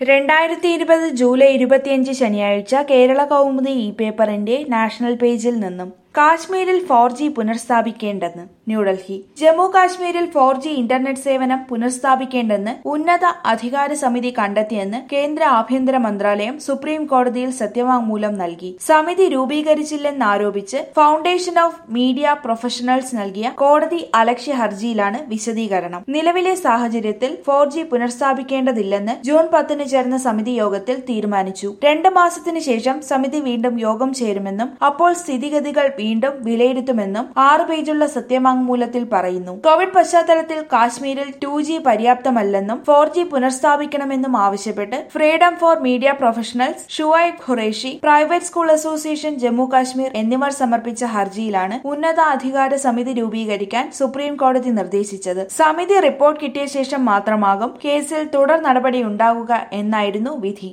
രണ്ടായിരത്തി ഇരുപത് ജൂലൈ ഇരുപത്തിയഞ്ച് ശനിയാഴ്ച കേരള കൗമുദി ഇ പേപ്പറിന്റെ നാഷണൽ പേജിൽ നിന്നും കാശ്മീരിൽ ഫോർ ജി പുനഃസ്ഥാപിക്കേണ്ടെന്ന് ന്യൂഡൽഹി ജമ്മു കാശ്മീരിൽ ഫോർ ജി ഇന്റർനെറ്റ് സേവനം പുനഃസ്ഥാപിക്കേണ്ടെന്ന് ഉന്നത അധികാര സമിതി കണ്ടെത്തിയെന്ന് കേന്ദ്ര ആഭ്യന്തര മന്ത്രാലയം സുപ്രീം കോടതിയിൽ സത്യവാങ്മൂലം നൽകി സമിതി രൂപീകരിച്ചില്ലെന്നാരോപിച്ച് ഫൗണ്ടേഷൻ ഓഫ് മീഡിയ പ്രൊഫഷണൽസ് നൽകിയ കോടതി അലക്ഷ്യ ഹർജിയിലാണ് വിശദീകരണം നിലവിലെ സാഹചര്യത്തിൽ ഫോർ ജി പുനഃസ്ഥാപിക്കേണ്ടതില്ലെന്ന് ജൂൺ പത്തിന് ചേർന്ന സമിതി യോഗത്തിൽ തീരുമാനിച്ചു രണ്ട് മാസത്തിന് ശേഷം സമിതി വീണ്ടും യോഗം ചേരുമെന്നും അപ്പോൾ സ്ഥിതിഗതികൾ വീണ്ടും വിലയിരുത്തുമെന്നും ആറ് പേജുള്ള സത്യവാങ്മൂലത്തിൽ പറയുന്നു കോവിഡ് പശ്ചാത്തലത്തിൽ കാശ്മീരിൽ ടു ജി പര്യാപ്തമല്ലെന്നും ഫോർ ജി പുനഃസ്ഥാപിക്കണമെന്നും ആവശ്യപ്പെട്ട് freedom for media professionals Shuaib Qureshi private school association Jammu Kashmir എന്നിവർ സമർപ്പിച്ച ഹർജിയിലാണ് ഉന്നത അധികാര സമിതി രൂപീകരിക്കാൻ സുപ്രീം കോടതി നിർദ്ദേശിച്ചത് സമിതി റിപ്പോർട്ട് കിട്ടിയ ശേഷം മാത്രമാകും കേസിൽ തുടർ നടപടി ഉണ്ടാകുക എന്നായിരുന്നു വിധി